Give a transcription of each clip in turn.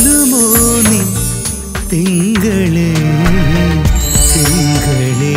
വരുമോ നീ തിങ്കളേ തിങ്കളേ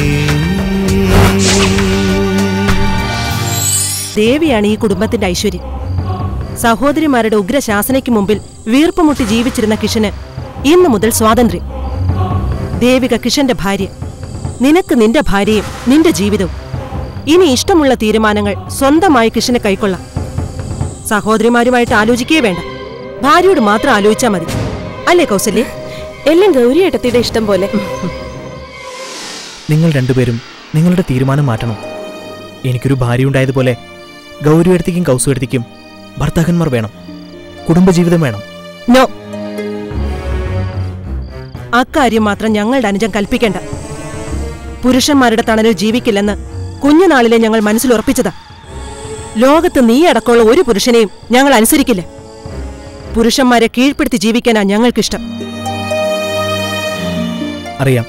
ദേവിയാണ് ഈ കുടുംബത്തിന്റെ ഐശ്വര്യം സഹോദരിമാരുടെ ഉഗ്രശാസനയ്ക്ക് മുമ്പിൽ വീർപ്പുമുട്ടി ജീവിച്ചിരുന്ന കിഷന് ഇന്നു മുതൽ സ്വാതന്ത്ര്യം ദേവിക കിഷന്റെ ഭാര്യ നിനക്ക് നിന്റെ ഭാര്യയും നിന്റെ ജീവിതവും ഇനി ഇഷ്ടമുള്ള തീരുമാനങ്ങൾ സ്വന്തമായി കിഷന് കൈക്കൊള്ളാം സഹോദരിമാരുമായിട്ട് ആലോചിക്കേ വേണ്ട ഭാര്യയോട് മാത്രം ആലോചിച്ചാൽ മതി അല്ലേ കൗസല്യേ എല്ലാം ഗൗരിയേട്ടത്തിയുടെ ഇഷ്ടം പോലെ നിങ്ങൾ രണ്ടുപേരും നിങ്ങളുടെ തീരുമാനം മാറ്റണം എനിക്കൊരു ഭാര്യ ഉണ്ടായതുപോലെ ഗൗരിയെടുത്തേക്കും കൗസുവെടുത്തേക്കും ഭർത്താക്കന്മാർ വേണം കുടുംബജീവിതം വേണം നോ അക്കാര്യം മാത്രം ഞങ്ങളുടെ അനുജം കൽപ്പിക്കേണ്ട പുരുഷന്മാരുടെ തണലിൽ ജീവിക്കില്ലെന്ന് കുഞ്ഞുനാളിലെ ഞങ്ങൾ മനസ്സിലുറപ്പിച്ചതാ ലോകത്ത് നീ അടക്കമുള്ള ഒരു പുരുഷനെയും ഞങ്ങൾ അനുസരിക്കില്ല പുരുഷന്മാരെ കീഴ്പ്പെടുത്തി ജീവിക്കാനാ ഞങ്ങൾക്കിഷ്ടം അറിയാം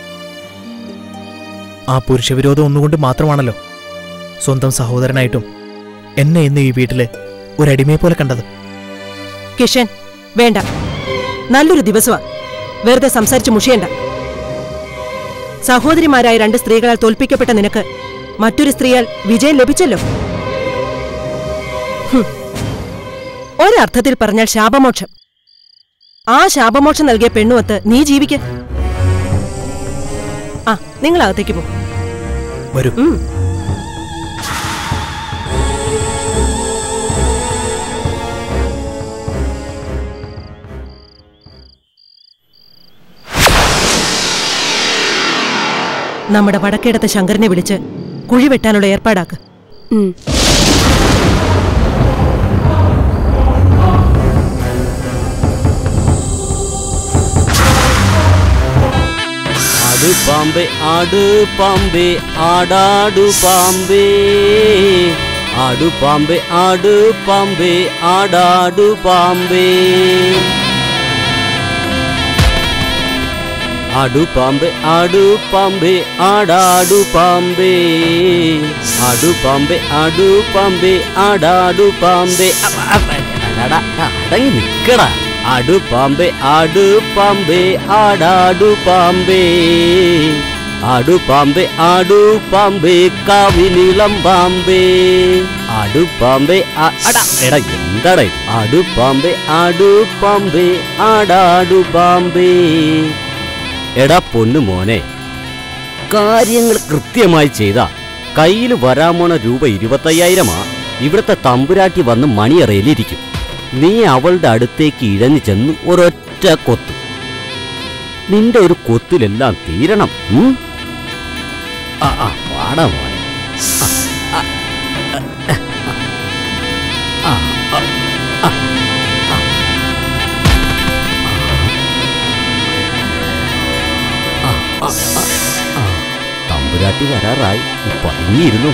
ആ പുരുഷവിരോധം ഒന്നുകൊണ്ട് മാത്രമാണല്ലോ സ്വന്തം സഹോദരനായിട്ടും എന്നെ ഇന്ന് ഈ വീട്ടില് ഒരടിമയെ പോലെ കണ്ടത് കിഷൻ വേണ്ട നല്ലൊരു ദിവസമാ വെറുതെ സംസാരിച്ച് മുഷിയണ്ട സഹോദരിമാരായ രണ്ട് സ്ത്രീകളാൽ തോൽപ്പിക്കപ്പെട്ട നിനക്ക് മറ്റൊരു സ്ത്രീയാൽ വിജയം ലഭിച്ചല്ലോ ഹും. ഒരർത്ഥത്തിൽ പറഞ്ഞാൽ ശാപമോക്ഷം ആ ശാപമോക്ഷം നൽകിയ പെണ്ണുവത്ത് നീ ജീവിക്ക ആ നിങ്ങൾ അകത്തേക്ക് പോ വരൂ ഉം. നമ്മുടെ വടക്കേടത്തെ ശങ്കരനെ വിളിച്ച് കുഴി വെട്ടാനുള്ള ഏർപ്പാടാക്ക് ഉം. ആടു പാമ്പേ ആടു പാമ്പേ ആടാടു പാമ്പേ ആടു പാമ്പേ ആടു പാമ്പേ ആടാടു പാമ്പേ ആടു പാമ്പേ ആടു പാമ്പേ ആടാടു പാമ്പേ ആടു പാമ്പേ ആടു പാമ്പേ ആടാടു പാമ്പേ അപ്പ, അപ്പ, അടടാ, അടങ്ങി നിക്കടാ ആടു പാമ്പേ ആടു പാമ്പേ ആടാടു പാമ്പേ ആടു പാമ്പേ ആടു പാമ്പേ കാവിനിളം പാമ്പേ ആടു പാമ്പേ ആ- അടാ എടാ എന്താടാ ഇത് ആടു പാമ്പേ ആടു പാമ്പേ ആടാടു പാമ്പേ എടാ പൊന്നു മോനെ കാര്യങ്ങൾ കൃത്യമായി ചെയ്ത കയ്യിൽ വരാൻ പോണ രൂപ ഇരുപത്തയ്യായിരമാ ഇവിടുത്തെ തമ്പുരാട്ടി വന്ന് മണിയറയിലിരിക്കും നീ അവളുടെ അടുത്തേക്ക് ഇഴഞ്ഞു ചെന്ന് ഒരൊറ്റ കൊത്ത് നിന്റെ ഒരു കൊത്തിലെല്ലാം തീരണം ഉം? ആ ആ വാടാ മോനെ ആ, ആ, ആ, ആ, ആ, ആ. ആ, ആ, ആ. തമ്പുരാട്ടി വരാറായി പതുങ്ങിയിരുന്നു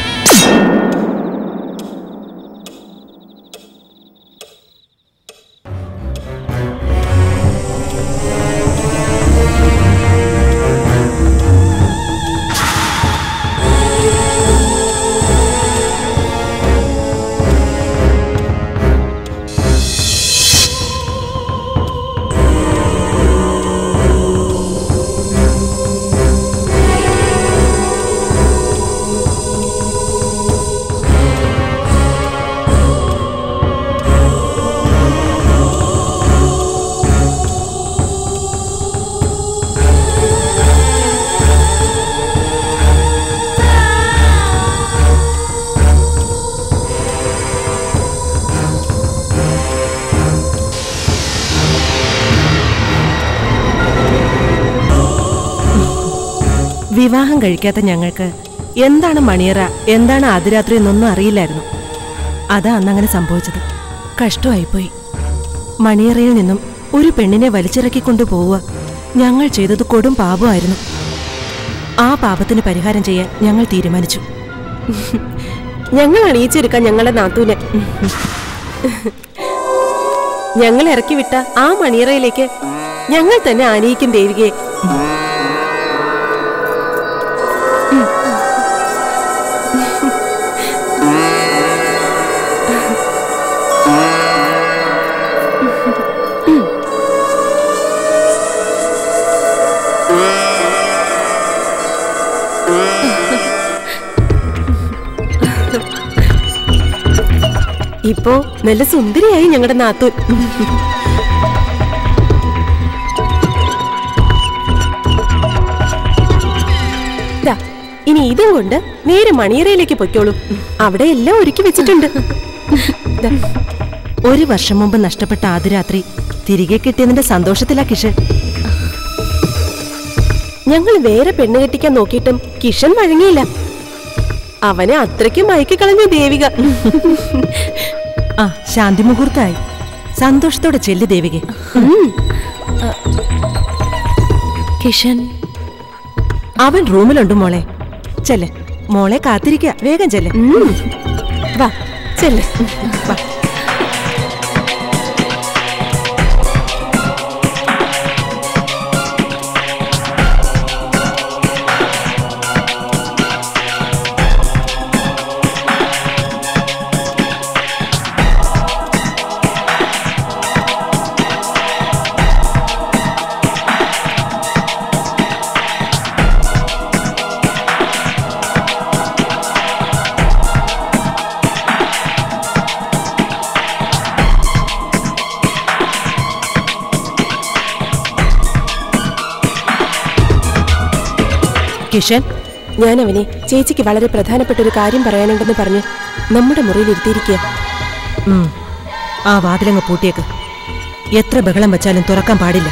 വിവാഹം കഴിക്കാത്ത ഞങ്ങൾക്ക് എന്താണ് മണിയറ എന്താണ് ആദ്യരാത്രി എന്നൊന്നും അറിയില്ലായിരുന്നു അതാ അന്നങ്ങനെ സംഭവിച്ചത് കഷ്ടമായിപ്പോയി മണിയറയിൽ നിന്നും ഒരു പെണ്ണിനെ വലിച്ചിറക്കിക്കൊണ്ടു പോവുക ഞങ്ങൾ ചെയ്തത് കൊടും പാപമായിരുന്നു ആ പാപത്തിന് പരിഹാരം ചെയ്യാൻ ഞങ്ങൾ തീരുമാനിച്ചു ഞങ്ങൾ അണിയിച്ചെടുക്കാൻ ഞങ്ങളുടെ നാത്തൂനെ ഞങ്ങൾ ഇറക്കി വിട്ട ആ മണിയറയിലേക്ക് ഞങ്ങൾ തന്നെ ആനയിക്കും ദേവികയെ ഇപ്പോ നല്ല സുന്ദരിയായി ഞങ്ങളുടെ നാത്തൂൻ ദാ, ഇനി ഇതും കൊണ്ട് നേരെ മണിയറയിലേക്ക് പൊയ്ക്കോളൂ അവിടെ എല്ലാം ഒരുക്കി വെച്ചിട്ടുണ്ട് ദാ, ഒരു വർഷം മുമ്പ് നഷ്ടപ്പെട്ട ആദ്യരാത്രി തിരികെ കിട്ടിയതിന്റെ സന്തോഷത്തിലാ കിഷൻ ഞങ്ങൾ വേറെ പെണ്ണ് കെട്ടിക്കാൻ നോക്കിയിട്ടും കിഷൻ വഴങ്ങിയില്ല അവനെ അത്രയ്ക്കും മയക്കിക്കളഞ്ഞു ദേവിക ആ ശാന്തി മുഹൂർത്തമായി സന്തോഷത്തോടെ ചെല്ലു ദേവികെ കിഷൻ അവൻ റൂമിലുണ്ട് മോളെ ചെല്ലെ മോളെ കാത്തിരിക്ക വേഗം ചെല്ലെ ഉം. വാ ചെല്ലേ വാ കിഷൻ ഞാൻ അവനെ ചേച്ചിക്ക് വളരെ പ്രധാനപ്പെട്ട ഒരു കാര്യം പറയാനുണ്ടെന്ന് പറഞ്ഞ് നമ്മുടെ മുറിയിൽ ഇരുത്തിയിരിക്കുക ഉം. ആ വാതിലങ്ങ് പൂട്ടിയേക്ക് എത്ര ബഹളം വെച്ചാലും തുറക്കാൻ പാടില്ല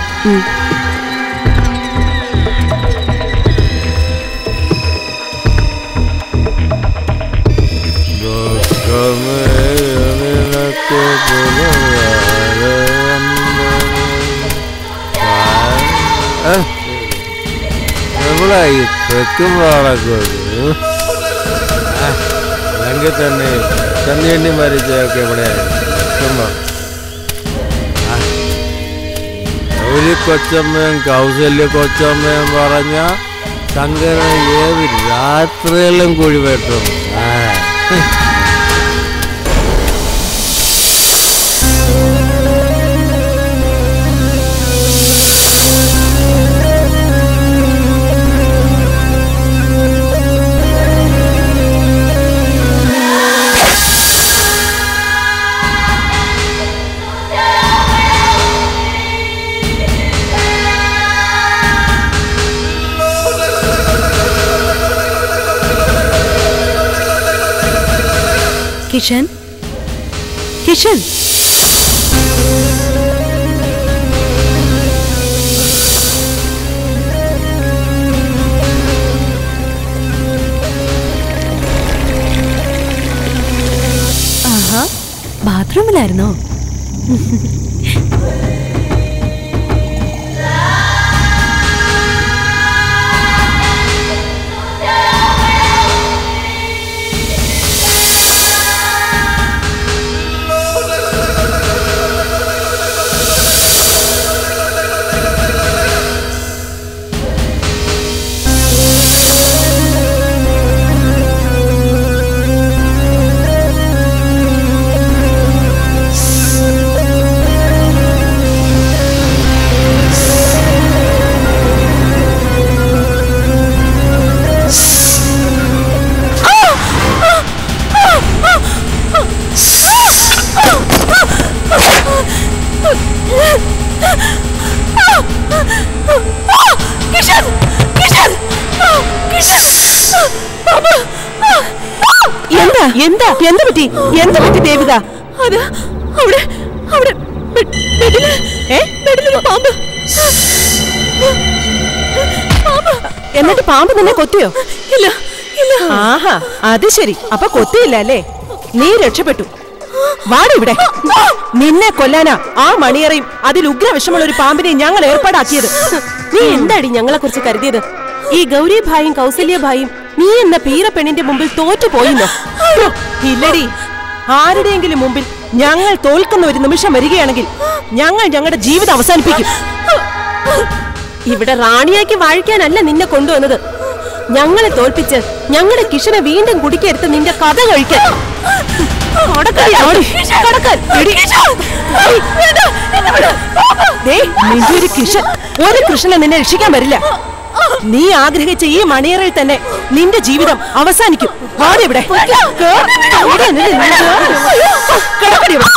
എവിടായി തെക്കും പാടക്കോട് അല്ലെങ്കിൽ തന്നെ ചന്ദ്രണ്ണി മരിച്ചൊക്കെ എവിടെയായിരുന്നു തെക്കുമ്പോ ഗൗരി കൊച്ചമ്മയും കൗസല്യ കൊച്ചമ്മയും പറഞ്ഞ ശങ്കരൻ ഏത് രാത്രിയിലും കുഴിവെട്ടും ആ കിഷൻ കിഷൻ ആഹാ ബാത്റൂമിലായിരുന്നോ എന്താ എന്താ എന്ത് പറ്റി എന്ത് പറ്റി ദേവിക അത് അവിടെ അവിടെ ബെ- ബെഡില് ഏ ബെഡിലൊരു പാമ്പ് എന്നിട്ട് പാമ്പ് നിന്നെ കൊത്തിയോ ഇല്ല ഇല്ല ആഹാ അത് ശരി അപ്പൊ കൊത്തിയില്ല അല്ലേ നീ രക്ഷപ്പെട്ടു വാടി ഇവിടെ നിന്നെ കൊല്ലാനാ ആ മണിയറയും അതിൽ ഉഗ്ര വിഷമുള്ള ഒരു പാമ്പിനെ ഞങ്ങൾ ഏർപ്പാടാക്കിയത് നീ എന്താടി ഞങ്ങളെ കുറിച്ച് കരുതിയത് ഈ ഗൗരി ഭായും കൗസല്യ ഭായും നീ എന്ന പീറ പെണ്ണിന്റെ മുമ്പിൽ തോറ്റു പോയിന്നോ ഹോ, ഇല്ലടി ആരുടെയെങ്കിലും മുമ്പിൽ ഞങ്ങൾ തോൽക്കുന്ന ഒരു നിമിഷം വരികയാണെങ്കിൽ ഞങ്ങൾ ഞങ്ങളുടെ ജീവിതം അവസാനിപ്പിക്കും ഇവിടെ റാണിയാക്കി വാഴിക്കാനല്ല നിന്നെ കൊണ്ടുവന്നത് ഞങ്ങളെ തോൽപ്പിച്ച് ഞങ്ങളുടെ കിഷനെ വീണ്ടും കുടിക്കെടുത്ത് നിന്റെ കഥ കഴിക്കാൻ കടക്കാൻ. കടക്കാൻ. എടി. ദേ, നിന്റെ ഒരു കിഷൻ ഒരു കൃഷ്ണൻ നിന്നെ രക്ഷിക്കാൻ വരില്ല നീ ആഗ്രഹിച്ച ഈ മണിയറയിൽ തന്നെ നിന്റെ ജീവിതം അവസാനിക്കും ആടെ ഇവിടെ കേറ്. ഇവിടെ നിന്ന് നിന്ന് കിടക്കടി ഇവിടെ.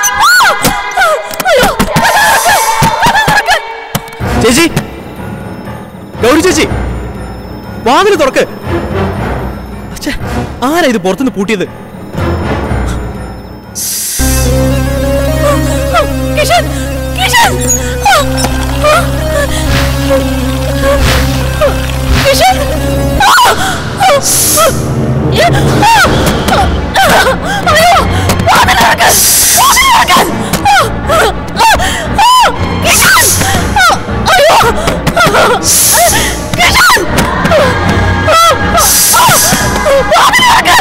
ചേച്ചി ഗൗരി ചേച്ചി വാതില് തുറക്ക് അച്ഛേ, ആരാ ഇത് പുറത്തുനിന്ന് പൂട്ടിയത് കിഷൻ കിഷൻ കിഷൻ അയ്യോ വാതിലടക്കാൻ വാതിലടക്കാൻ കിഷൻ അയ്യോ കിഷൻ വാതിലടക്കാൻ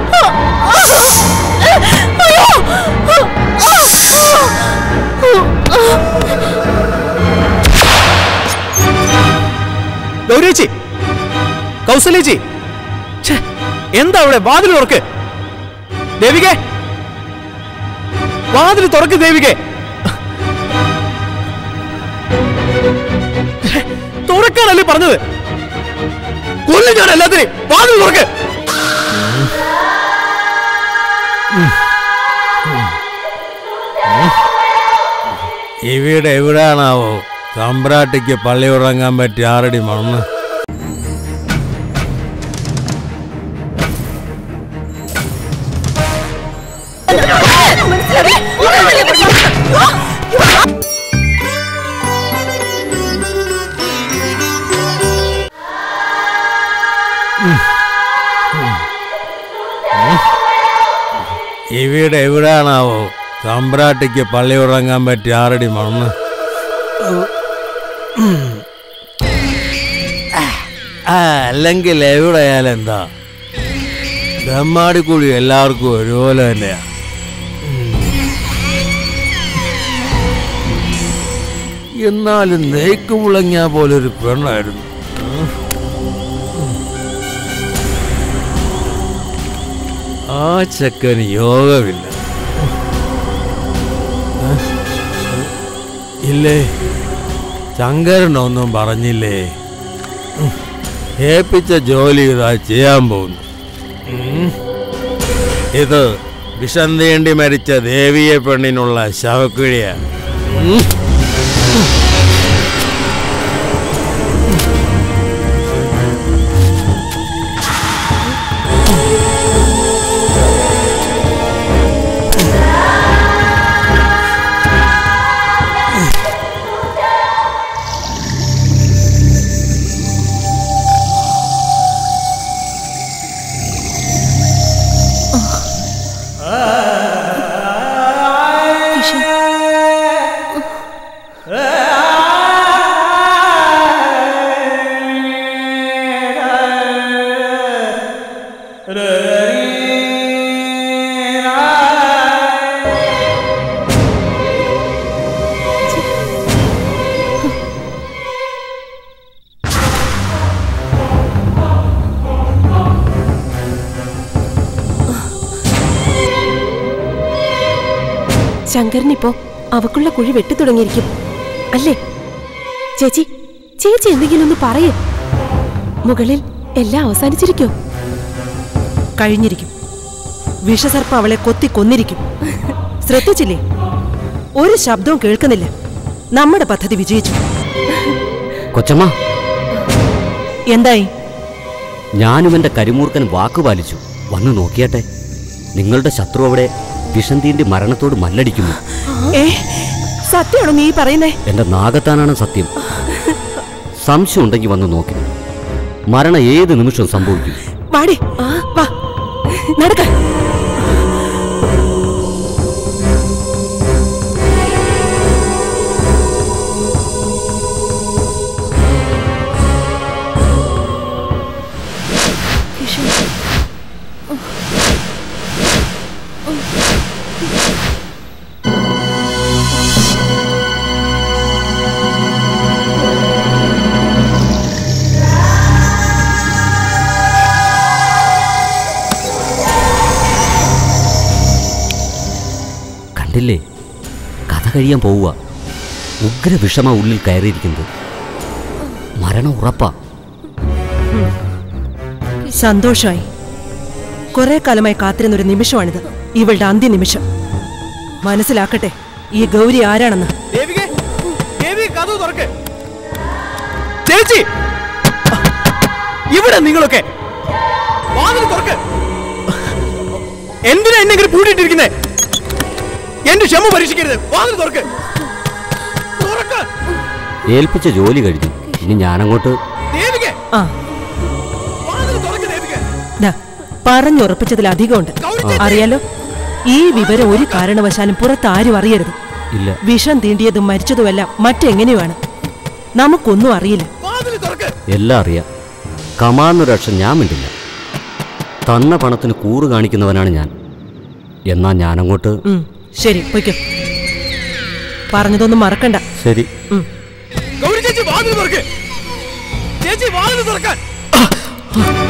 ഗൗരി ചേച്ചി കൗസല്യേച്ചി ഛേ, എന്താ അവിടെ വാതിൽ തുറക്ക് ദേവികെ വാതിൽ തുറക്ക് ദേവികെ ഛേ, തുറക്കാനല്ലേ പറഞ്ഞത് കൊല്ലും ഞാൻ എല്ലാത്തിനെയും വാതിൽ തുറക്ക് ഇവിടെ എവിടാണാവോ തമ്പ്രാട്ടിക്ക് പള്ളി ഉറങ്ങാൻ പറ്റിയ ആറടി മണ്ണ് ഇവിടെ എവിടാണാവോ തമ്പ്രാട്ടിക്ക് പള്ളി ഉറങ്ങാൻ പറ്റിയ ആറടി മണ്ണ് ആ, അല്ലെങ്കിൽ എവിടെയാലും എന്താ ദമ്മാടിക്കുഴി എല്ലാവർക്കും ഒരുപോലെ തന്നെയാ എന്നാലും നെയ്ക്ക് മുളങ്ങിയ പോലെ ഒരു പെണ്ണായിരുന്നു ആ ചെക്കന് യോഗമില്ല ഇല്ലേ ശങ്കരനൊന്നും പറഞ്ഞില്ലേ ഉം. ഏൽപ്പിച്ച ജോലി ഇതാ ചെയ്യാൻ പോകുന്നു ഉം. ഇത് വിഷം തീണ്ടി മരിച്ച ദേവിയെ പെണ്ണിനുള്ള ശവക്കുഴിയാണ് ഉം. കിഷൻ ശങ്കരനിപ്പോ അവക്കുള്ള കുഴി വെട്ടി തുടങ്ങിയിരിക്കും അല്ലേ ചേച്ചി ചേച്ചി എന്തെങ്കിലും ഒന്ന് പറയേ മുകളിൽ എല്ലാം അവസാനിച്ചിരിക്കോ കഴിഞ്ഞിരിക്കും വിഷസർപ്പം അവളെ കൊത്തി കൊന്നിരിക്കും ശ്രദ്ധിച്ചില്ലേ ഒരു ശബ്ദവും കേൾക്കുന്നില്ല നമ്മുടെ പദ്ധതി വിജയിച്ചു കൊച്ചമ്മ എന്തായി ഞാനും എൻ്റെ കരിമൂർക്കൻ വാക്ക് പാലിച്ചു വന്ന് നോക്കിയാട്ടെ നിങ്ങളുടെ ശത്രു അവിടെ വിഷം തീണ്ടി മരണത്തോട് മല്ലടിക്കുന്നു ഏ സത്യമാണോ നീ പറയുന്നേ എൻ്റെ നാഗത്താനാണ് സത്യം സംശയം ഉണ്ടെങ്കിൽ വന്ന് നോക്കി മരണം ഏത് നിമിഷവും സംഭവിക്കും വാടി വാ നടക്ക കണ്ടില്ലേ കഥ കഴിയാൻ പോവുക ഉഗ്ര വിഷമ ഉള്ളിൽ കയറിയിരിക്കുന്നത് മരണം ഉറപ്പാ സന്തോഷമായി കുറെ കാലമായി കാത്തിരുന്നൊരു നിമിഷമാണിത് ഇവളുടെ അന്ത്യനിമിഷം മനസ്സിലാക്കട്ടെ ഈ ഗൗരി ആരാണെന്ന് ദേവികേ ദേവി കഥ തുറക്ക് ചേച്ചി ഇവിടെ നിങ്ങളൊക്കെ വാതിൽ തുറക്ക് എന്തിനാ എന്നെ ഇങ്ങനെ പൂട്ടിയിട്ടിരിക്കുന്നേ എന്റെ ക്ഷമ പരീക്ഷിക്കരുത് വാതിൽ തുറക്ക് തുറക്ക് ഏൽപ്പിച്ച ജോലി കഴിഞ്ഞു ഇനി ഞാനങ്ങോട്ട് ദേവികേ ആ വാതിൽ തുറക്ക് ദേവികേ ദാ, പറഞ്ഞുറപ്പിച്ചതിലധികമുണ്ട് അറിയാലോ ഈ വിവരം ഒരു കാരണവശാലും പുറത്ത് ആരും അറിയരുത് ഇല്ല വിഷം തീണ്ടിയതും മരിച്ചതുമെല്ലാം മറ്റെങ്ങനെയുമാണ് നമുക്കൊന്നും അറിയില്ല വാതിൽ തുറക്ക് എല്ലാം അറിയാം കമാന്നൊരു അക്ഷം ഞാൻ മിണ്ടില്ല തന്ന പണത്തിന് കൂറ് കാണിക്കുന്നവനാണ് ഞാൻ എന്നാ ഞാനങ്ങോട്ട് ഉം, ശരി പൊയ്ക്കോ പറഞ്ഞതൊന്നും മറക്കണ്ട ശരി ഉം. ഗൗരി ചേച്ചി വാതിൽ തുറക്ക് ചേച്ചി വാതിൽ തുറക്കാൻ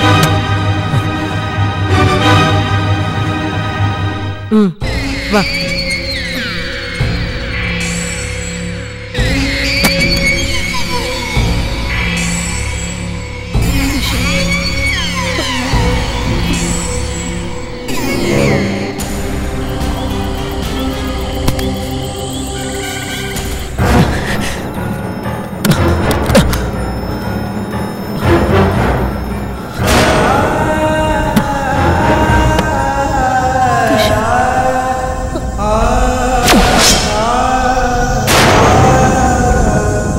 ഉം, വാ